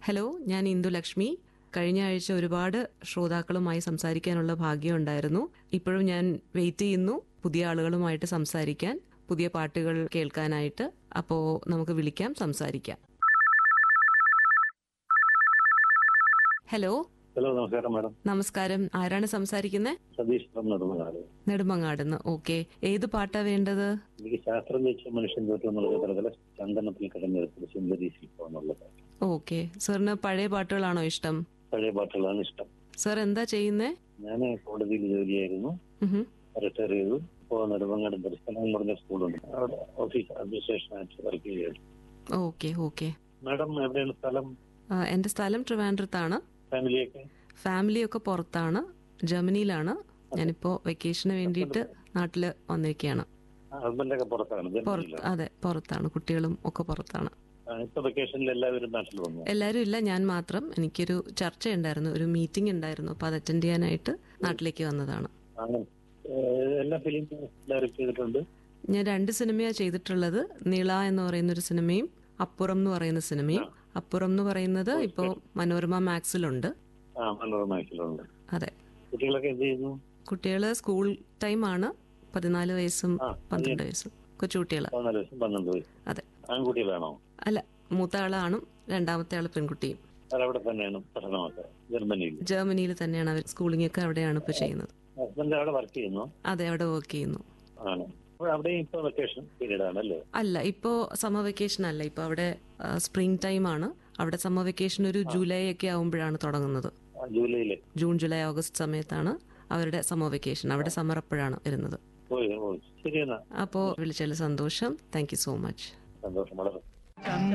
Hello ഞാൻ ഇന്ദുലക്ഷ്മി കഴിഞ്ഞ ആഴ്ച ഒരുപാട് ശ്രോതാക്കളുമായി സംസാരിക്കാനുള്ള ഭാഗ്യമുണ്ടായിരുന്നു ഇപ്പോഴും ഞാൻ വെയിറ്റ് ചെയ്യുന്നു പുതിയ ആളുകളുമായിട്ട് സംസാരിക്കാൻ പുതിയ പാട്ടുകൾ കേൾക്കാനായിട്ട് അപ്പോൾ നമുക്ക് വിളിക്കാം സംസാരിക്കാം ഹലോ ഹലോ നമസ്കാരം മാഡം നമസ്കാരം ആരാണ് സംസാരിക്കുന്നത് സതീഷ് ഫ്രം നെടുമങ്ങാട് നെടുമങ്ങാടുന്ന് ഓക്കെ ഏത് പാട്ടാ വേണ്ടത് എനിക്ക് ശാസ്ത്രം ജയിച്ച മനുഷ്യൻ തോറ്റു എന്നുള്ള ചിത്രത്തിലെ ചന്ദനത്തിൽ കിടന്നെടുത്തത് സുന്ദരി ശില്പം എന്നുള്ളത് ഓക്കെ സാറിന് പഴയ പാട്ടുകളാണോ ഇഷ്ടം പഴയ പാട്ടുകളാണ് ഇഷ്ടം സാർ എന്താ ചെയ്യുന്നേ ഞാൻ കോടതിയിൽ ജോലിയായിരുന്നു ഉഹും. റിട്ടയർ ചെയ്തു ഇപ്പോൾ നെടുമങ്ങാട് ദർശനം എന്ന് പറഞ്ഞ സ്കൂളുണ്ട് അവിടെ ഓഫീസ് അഡ്മിനിസ്ട്രേഷൻ ആയിട്ട് വർക്ക് ചെയ്യുകയാണ് ഓക്കെ ഓക്കെ മാഡം എവിടെയാണ് സ്ഥലം ആ, എന്റെ സ്ഥലം ട്രിവാൻഡ്രത്താണ് ഫാമിലിയൊക്കെ ഫാമിലിയൊക്കെ പുറത്താണ് ജർമ്മനിയിലാണ് ഞാനിപ്പോ വെക്കേഷന് വേണ്ടിയിട്ട് നാട്ടില് വന്നിരിക്കുകയാണ് ഹസ്ബൻഡൊക്കെ പുറത്താണ് പുറത്ത് ജർമ്മനിയിലാണ്. അതെ പുറത്താണ് കുട്ടികളും ഒക്കെ പുറത്താണ് ആ, ഇപ്പൊ വെക്കേഷനിൽ എല്ലാവരും നാട്ടിൽ വന്നു എല്ലാവരും ഇല്ല ഞാൻ മാത്രം എനിക്കൊരു ചർച്ച ഉണ്ടായിരുന്നു ഒരു മീറ്റിംഗ് ഉണ്ടായിരുന്നു അപ്പൊ അത് അറ്റൻഡ് ചെയ്യാനായിട്ട് നാട്ടിലേക്ക് വന്നതാണ് അങ്ങനെ ഏഹ്, എല്ലാ ഫിലിം ഡയറക്ട് ചെയ്തിട്ടുണ്ട് ഞാൻ രണ്ട് സിനിമയാണ് ചെയ്തിട്ടുള്ളത് നീള എന്ന് പറയുന്ന ഒരു സിനിമയും അപ്പുറം എന്ന് പറയുന്ന സിനിമയും അപ്പുറം എന്ന് പറയുന്നത് ഇപ്പോ മനോരമ മാക്സിലുണ്ട് ആ മനോരമയിലുണ്ട് അതെ കുട്ടികളൊക്കെ എന്ത് ചെയ്യുന്നു കുട്ടികള് സ്കൂൾ ടൈമാണ് പതിനാല് വയസ്സും ആ, പന്ത്രണ്ട് വയസ്സും കൊച്ചുകുട്ടികള് പതിനാല് വയസ്സും പന്ത്രണ്ട് വയസ്സും അതെ ആൺകുട്ടികളാണോ അല്ല മൂത്ത ആളാണും രണ്ടാമത്തെ ആള് പെൺകുട്ടിയും അവരവിടെ തന്നെയാണ് പഠനമൊക്കെ ജർമ്മനിയിൽ ജർമ്മനിയിൽ തന്നെയാണ് അവർ സ്കൂളിംഗ് ഒക്കെ അവിടെയാണ് ഇപ്പൊ ചെയ്യുന്നത് ഹസ്ബൻഡ് അവിടെ വർക്ക് ചെയ്യുന്നു അതെ അവിടെ വർക്ക് ചെയ്യുന്നു ആണ് അപ്പോൾ അവിടെയും ഇപ്പൊ വെക്കേഷൻ പീരീഡ് ആണല്ലേ അല്ല ഇപ്പോ സമ്മർ വെക്കേഷൻ അല്ല ഇപ്പൊ അവിടെ സ്പ്രിംഗ് ടൈം ആണ് അവിടെ സമ്മർ വെക്കേഷൻ ഒരു ജൂലൈ ഒക്കെ ആവുമ്പോഴാണ് തുടങ്ങുന്നത് ആ, ജൂലൈയില് ജൂൺ ജൂലൈ ഓഗസ്റ്റ് സമയത്താണ് അവരുടെ സമ്മർ വെക്കേഷൻ അവിടെ സമ്മർ അപ്പോഴാണ് വരുന്നത് പോയി പോയി ശരി എന്നാ അപ്പോൾ വിളിച്ചതിൽ സന്തോഷം താങ്ക് യു സോ മച്ച് സന്തോഷം വളരെ കണ്ണ